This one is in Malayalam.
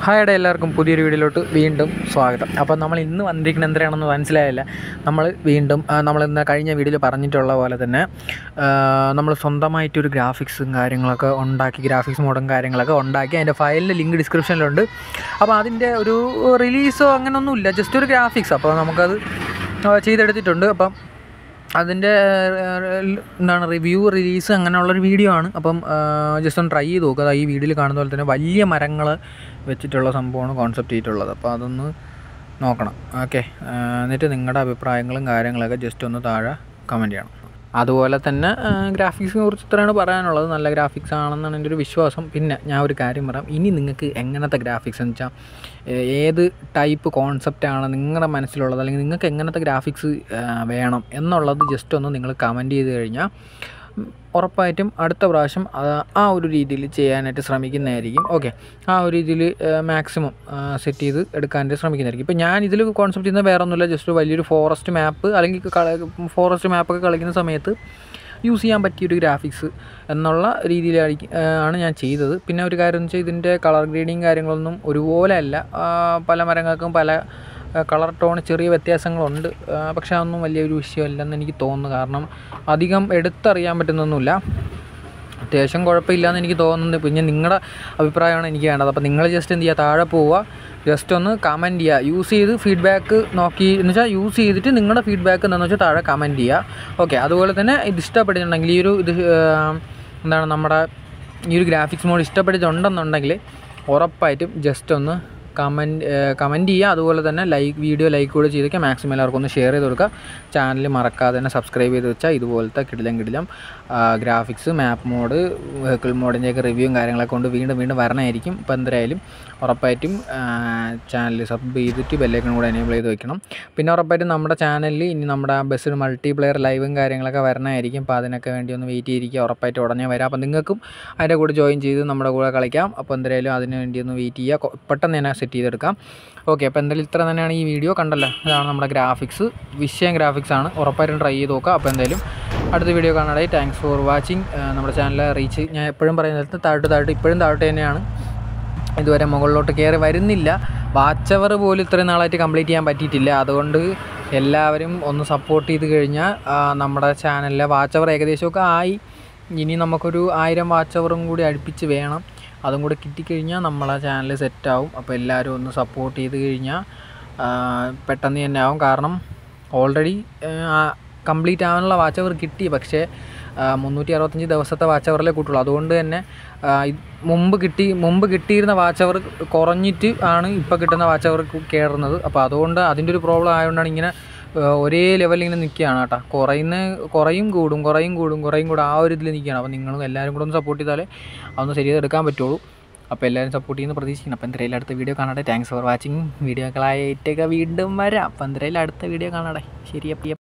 ഹായടെ എല്ലാവർക്കും പുതിയൊരു വീഡിയോയിലോട്ട് വീണ്ടും സ്വാഗതം അപ്പോൾ നമ്മൾ ഇന്ന് വന്നിരിക്കുന്നത് എന്തിനാണെന്ന് മനസ്സിലായില്ല നമ്മൾ വീണ്ടും ആ, നമ്മൾ ഇന്ന് കഴിഞ്ഞ വീഡിയോയിൽ പറഞ്ഞിട്ടുള്ള പോലെ തന്നെ ആ, നമ്മൾ സ്വന്തമായിട്ടൊരു ഗ്രാഫിക്സും കാര്യങ്ങളൊക്കെ ഉണ്ടാക്കി ഗ്രാഫിക്സ് മോഡും കാര്യങ്ങളൊക്കെ ഉണ്ടാക്കി അതിൻ്റെ ഫയലിൻ്റെ ലിങ്ക് ഡിസ്ക്രിപ്ഷനിലുണ്ട് അപ്പോൾ അതിൻ്റെ ഒരു റിലീസോ അങ്ങനെയൊന്നുമില്ല ജസ്റ്റ് ഒരു ഗ്രാഫിക്സ് അപ്പോൾ നമുക്കത് ആ, ചെയ്തെടുത്തിട്ടുണ്ട് അപ്പം അതിൻ്റെ എന്താണ് റിവ്യൂ റിലീസ് അങ്ങനെയുള്ളൊരു വീഡിയോ ആണ് അപ്പം ജസ്റ്റ് ഒന്ന് ട്രൈ ചെയ്ത് നോക്കുക അത് ഈ വീഡിയോയിൽ കാണുന്ന പോലെ തന്നെ വലിയ മരങ്ങൾ വെച്ചിട്ടുള്ള സംഭവമാണ് കോൺസെപ്റ്റ് ചെയ്തിട്ടുള്ളത് അപ്പോൾ അതൊന്ന് നോക്കണം ഓക്കെ എന്നിട്ട് നിങ്ങളുടെ അഭിപ്രായങ്ങളും കാര്യങ്ങളൊക്കെ ജസ്റ്റ് ഒന്ന് താഴെ കമൻറ്റ് ചെയ്യണം അതുപോലെ തന്നെ ഗ്രാഫിക്സിനെ കുറിച്ച് ഇത്രയാണ് പറയാനുള്ളത് നല്ല ഗ്രാഫിക്സ് ആണെന്നാണ് എൻ്റെ ഒരു വിശ്വാസം പിന്നെ ഞാൻ ഒരു കാര്യം പറയാം ഇനി നിങ്ങൾക്ക് എങ്ങനത്തെ ഗ്രാഫിക്സ് എന്ന് വെച്ചാൽ ഏ- ഏത് ടൈപ്പ് കോൺസെപ്റ്റാണ് നിങ്ങളുടെ മനസ്സിലുള്ളത് അല്ലെങ്കിൽ നിങ്ങൾക്ക് എങ്ങനത്തെ ഗ്രാഫിക്സ് വേണം എന്നുള്ളത് ജസ്റ്റ് ഒന്ന് നിങ്ങൾ കമൻറ്റ് ചെയ്ത് കഴിഞ്ഞാൽ ഉം, ഉറപ്പായിട്ടും അടുത്ത പ്രാവശ്യം ആ ആ ഒരു രീതിയിൽ ചെയ്യാനായിട്ട് ശ്രമിക്കുന്നതായിരിക്കും ഓക്കെ ആ ഒരു രീതിയിൽ മാക്സിമം സെറ്റ് ചെയ്ത് എടുക്കാനായിട്ട് ശ്രമിക്കുന്നതായിരിക്കും ഇപ്പോൾ ഞാൻ ഇതിൽ കോൺസെപ്റ്റ് ചെയ്യുന്നത് വേറെ ഒന്നുമില്ല ജസ്റ്റ് ഒരു വലിയൊരു ഫോറസ്റ്റ് മാപ്പ് അല്ലെങ്കിൽ ഫോറസ്റ്റ് മാപ്പൊക്കെ കളിക്കുന്ന സമയത്ത് യൂസ് ചെയ്യാൻ പറ്റിയൊരു ഗ്രാഫിക്സ് എന്നുള്ള രീതിയിലായിരിക്കും ആ, ആണ് ഞാൻ ചെയ്തത് പിന്നെ ഒരു കാര്യം എന്ന് വെച്ചാൽ ഇതിൻ്റെ കളർ ഗ്രേഡിങ് കാര്യങ്ങളൊന്നും ഒരുപോലെ അല്ല ആ, പല മരങ്ങൾക്കും പല കളർ ടോൺ ചെറിയ വ്യത്യാസങ്ങളുണ്ട് ആ, പക്ഷേ അതൊന്നും വലിയൊരു വിഷയമല്ലെന്ന് എനിക്ക് തോന്നുന്നു കാരണം അധികം എടുത്തറിയാൻ പറ്റുന്നൊന്നുമില്ല അത്യാവശ്യം കുഴപ്പമില്ലയെന്ന് എനിക്ക് തോന്നുന്നത് പിന്നെ നിങ്ങളുടെ അഭിപ്രായമാണ് എനിക്ക് വേണ്ടത് അപ്പോൾ നിങ്ങൾ ജസ്റ്റ് എന്ത് ചെയ്യുക താഴെ പോവുക ജസ്റ്റ് ഒന്ന് കമൻറ്റ് ചെയ്യുക യൂസ് ചെയ്ത് ഫീഡ്ബാക്ക് നോക്കി എന്ന് വെച്ചാൽ യൂസ് ചെയ്തിട്ട് നിങ്ങളുടെ ഫീഡ്ബാക്ക് എന്താണെന്ന് വെച്ചാൽ താഴെ കമൻറ്റ് ചെയ്യുക ഓക്കെ അതുപോലെ തന്നെ ഇത് ഇഷ്ടപ്പെട്ടിട്ടുണ്ടെങ്കിൽ ഈ ഒരു ഇത് ആ, എന്താണ് നമ്മുടെ ഈ ഒരു ഗ്രാഫിക്സ് മോഡ് ഇഷ്ടപ്പെട്ടിട്ടുണ്ടെന്നുണ്ടെങ്കിൽ ഉറപ്പായിട്ടും ജസ്റ്റ് ഒന്ന് കമൻറ്റ് കമൻറ്റ് ചെയ്യുക അതുപോലെ തന്നെ ലൈക്ക് വീഡിയോ ലൈക്ക് കൂടെ ചെയ്തൊക്കെ മാക്സിമം എല്ലാവർക്കും ഒന്ന് ഷെയർ ചെയ്ത് കൊടുക്കുക ചാനൽ മറക്കാതെ തന്നെ സബ്സ്ക്രൈബ് ചെയ്ത് വെച്ചാൽ ഇതുപോലത്തെ കിടിലം കിടിലം ഗ്രാഫിക്സ് മാപ്പ് മോഡ് വെഹിക്കിൾ മോഡിൻ്റെയൊക്കെ റിവ്യൂവും കാര്യങ്ങളൊക്കെ കൊണ്ട് വീണ്ടും വീണ്ടും വരണമായിരിക്കും ഇപ്പോൾ എന്തായാലും ഉറപ്പായിട്ടും ചാനൽ സബ് ചെയ്തിട്ട് ബെല്ലൈക്കൺ കൂടെ എനേബിൾ ചെയ്ത് വെക്കണം പിന്നെ ഉറപ്പായിട്ടും നമ്മുടെ ചാനലിൽ ഇനി നമ്മുടെ ബസ്സിൽ മൾട്ടി പ്ലെയർ ലൈവും കാര്യങ്ങളൊക്കെ വരണമായിരിക്കും അപ്പോൾ അതിനൊക്കെ വേണ്ടി ഒന്ന് വെയിറ്റ് ചെയ്തിരിക്കുക ഉറപ്പായിട്ട് ഉടനെ വരാം അപ്പോൾ നിങ്ങൾക്കും അതിൻ്റെ കൂടെ ജോയിൻ ചെയ്ത് നമ്മുടെ കൂടെ കളിക്കാം അപ്പോൾ എന്തായാലും അതിന് വേണ്ടി ഒന്ന് വെയിറ്റ് ചെയ്യുക കൊ- പെട്ടെന്ന് തന്നെ സെറ്റ് ചെയ്തെടുക്കാം ഓക്കെ അപ്പോൾ എന്തായാലും ഇത്ര തന്നെയാണ് ഈ വീഡിയോ കണ്ടല്ലോ ഇതാണ് നമ്മുടെ ഗ്രാഫിക്സ് വിഷയം ഗ്രാഫിക്സ് ആണ് ഉറപ്പായിട്ടും ട്രൈ ചെയ്ത് നോക്കുക അപ്പോൾ എന്തായാലും അടുത്ത വീഡിയോ കാണാനായി താങ്ക്സ് ഫോർ വാച്ചിങ് നമ്മുടെ ചാനൽ റീച്ച് ഞാൻ എപ്പോഴും പറയുന്നത് താഴോട്ട് താഴോട്ട് ഇപ്പോഴും താഴോട്ട് തന്നെയാണ് ഇതുവരെ മുകളിലോട്ട് കയറി വരുന്നില്ല വാച്ച് അവർ പോലും ഇത്രയും നാളായിട്ട് കംപ്ലീറ്റ് ചെയ്യാൻ പറ്റിയിട്ടില്ല അതുകൊണ്ട് എല്ലാവരും ഒന്ന് സപ്പോർട്ട് ചെയ്ത് കഴിഞ്ഞാൽ ആ, നമ്മുടെ ചാനലിലെ വാച്ച് അവർ ഏകദേശമൊക്കെ ആയി ഇനി നമുക്കൊരു ആയിരം വാച്ച് അവറും കൂടി അടുപ്പിച്ച് വേണം അതും കൂടി കിട്ടിക്കഴിഞ്ഞാൽ നമ്മളെ ചാനൽ സെറ്റാവും അപ്പോൾ എല്ലാവരും ഒന്ന് സപ്പോർട്ട് ചെയ്ത് കഴിഞ്ഞാൽ ആ, പെട്ടെന്ന് തന്നെ ആവും കാരണം ഓൾറെഡി കംപ്ലീറ്റ് ആവാനുള്ള വാച്ച് അവർ കിട്ടി പക്ഷേ മുന്നൂറ്റി അറുപത്തഞ്ച് ദിവസത്തെ വാച്ച് അവറിലേ കൂട്ടുള്ളൂ അതുകൊണ്ട് തന്നെ ആ, ഇത് മുമ്പ് കിട്ടി മുമ്പ് കിട്ടിയിരുന്ന വാച്ച് അവർ കുറഞ്ഞിട്ട് ആണ് ഇപ്പോൾ കിട്ടുന്ന വാച്ച് അവർ കയറുന്നത് അപ്പോൾ അതുകൊണ്ട് അതിൻ്റെ ഒരു പ്രോബ്ലം ആയതുകൊണ്ടാണ് ഇങ്ങനെ ആ, ഒരേ ലെവലിൽ ഇങ്ങനെ നിൽക്കുകയാണ് കേട്ടോ കുറയുന്ന കുറയും കൂടും കുറയും കൂടും കുറയും കൂടും ആ ഒരു ഇതിൽ നിൽക്കുകയാണ് അപ്പോൾ നിങ്ങളും എല്ലാവരും കൂടെ ഒന്ന് സപ്പോർട്ട് ചെയ്താലേ അതൊന്ന് ശരിയായി എടുക്കാൻ പറ്റുള്ളൂ അപ്പോൾ എല്ലാവരും സപ്പോർട്ട് ചെയ്യുന്ന പ്രതീക്ഷിക്കണം അപ്പോൾ എന്തായാലും അടുത്ത വീഡിയോ കാണട്ടെ താങ്ക്സ് ഫോർ വാച്ചിങ് വീഡിയോകളായിട്ടൊക്കെ വീണ്ടും വരാം അപ്പോൾ എന്തായാലും അടുത്ത വീഡിയോ കാണട്ടെ ശരി അപ്പം